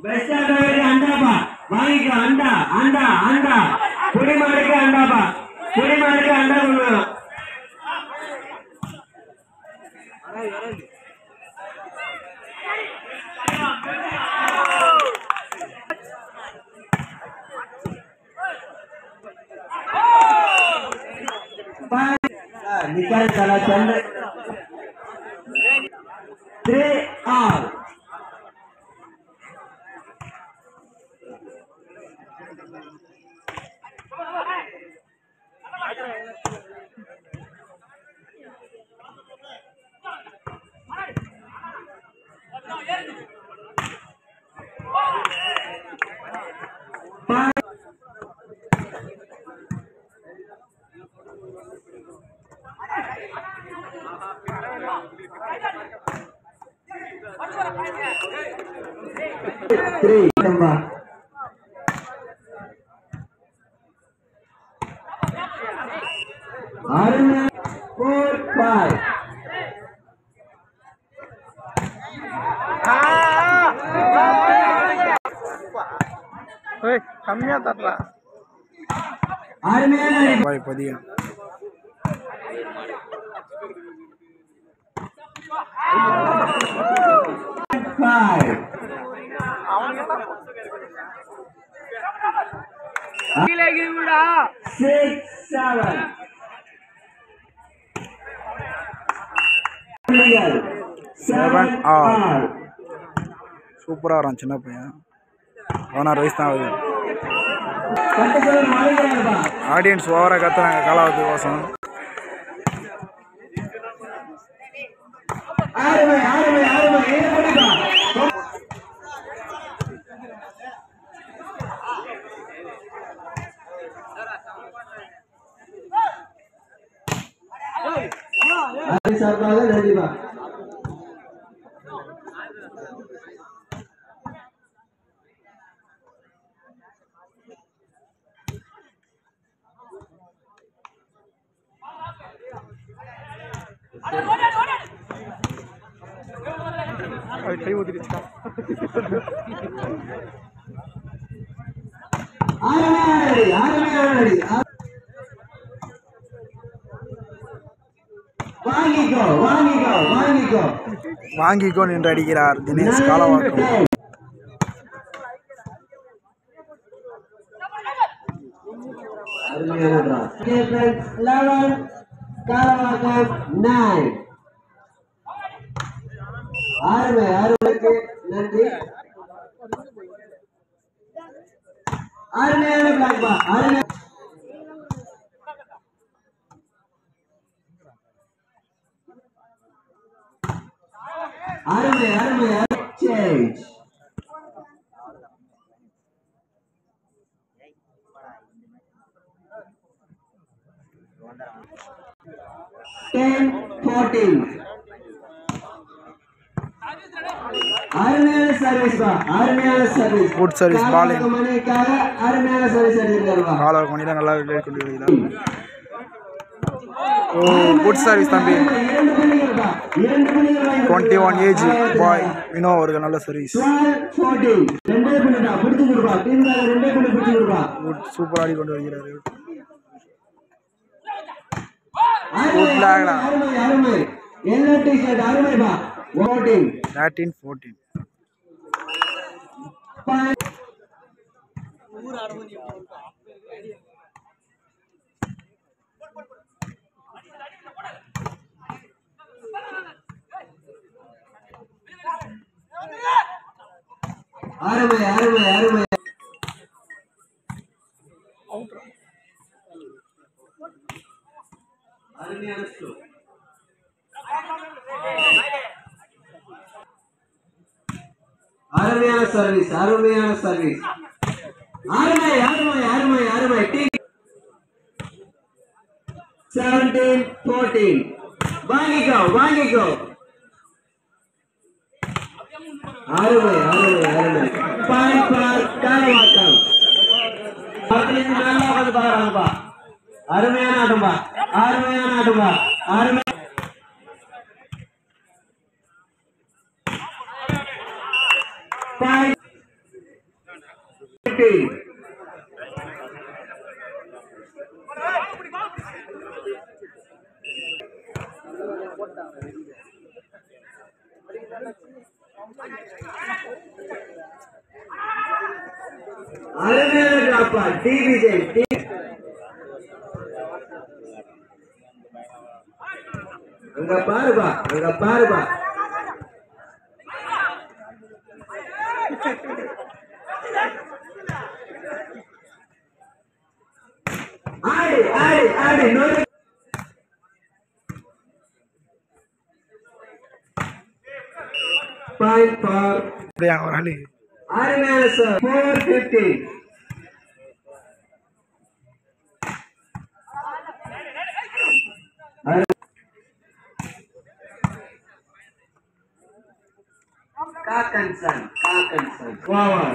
Best ஆட்டோக்கு அண்டாப்பா வாங்கிக்கோ அண்டா அண்டா அண்டா குடிமாடுக்கு அண்டாப்பா குடிமாடுக்கு அண்டா கொடுக்கணும் निकाल चला Chandra three R three number Aruna four five ஏய் கம்மியா தட்டலாம் அருமையான அடி. பாய் பதியம் five six seven Clear. Seven R. R. சூப்பராக வரான் சின்ன பையன் பதினாறு வயசு தான் ஆகுது கட்டுக்கல் மலைகிறாருப்பா ஆடியன்ஸ் ஓவராக கத்துறாங்க காலாவத்து கோசம் அருமை அருமை அருமை ஏழு மணிப்பா அது சார்பாக நன்றிப்பா கை ஊற்றிடுச்சா அருமையான அடி அருமையான அடி வாங்கிக்கோ வாங்கிக்கோ வாங்கிக்கோ வாங்கிக்கோ நின்று அடிக்கிறார் தினேஷ் காலவாக்கம் அருமையான draw. Okay, friends, 11, Kalavakkam 9. அருமை அருமைக்கு நன்றி அருமையான பிளாக்பா அருமை அருமை அருமை சேஞ்ச் டென் ஃபோர்டீன் அருமையான சர்வீஸ் பா அருமையான service Good service, ball in. மணிக்காக அருமையான சர்வீஸ் அடிச்சிருக்காருப்பா காலவாக்கம் மணியில் நல்லா விளையாடி கொண்டு வருகிறார் ஓ குட் சர்வீஸ் தம்பி இரண்டு புள்ளிகள் பா இரண்டு புள்ளிகள் வாங்கி டுவெண்ட்டி ஒன் ஏஜ் பாய் வினோ அவருக்கு நல்ல சர்வீஸ் 12 14 ரெண்டே புள்ளி தான் பிடிச்சு கொடுப்பா டீமுக்காக ரெண்டே புள்ளி பிடிச்சு கொடுப்பா குட் சூப்பர் ஆடி கொண்டு வருகிறார் அருமை, Good flag டா. அருமை அருமை எல்லோ டி ஷர்ட் அருமை பா ஓட்டிங் தேர்ட்டீன் ஃபோர்டீன் அருமை அருமை அருமை அருமையான ஸ்கோர் அருமையான சர்வீஸ் அருமையான சர்வீஸ் அருமை அருமை அருமை அருமை டீ செவன்டீன் ஃபோர்டீன் வாங்கிக்கோ வாங்கிக்கோ அருமை அருமை அருமை பாயிண்ட் பார் காலவாக்கம் பக்கத்துலேருந்து நல்லா உட்காந்து பாக்குறாங்கப்பா அருமையான ஆட்டம்பா அருமையான ஆட்டம்பா அருமை பாயிண்ட் fifteen. அருமையான டிராப்பா டி விஜய் டி அங்க பாருப்பா அங்க பாருப்பா ஆடி ஆடி ஆடி நோய் பாயிண்ட் ஃபார் அப்படியா ஒரு ஆளு அருமையான சார் ஃபோர் ஃபிஃப்டி காக்கன்சன் காக்கன்சன் ஓவர்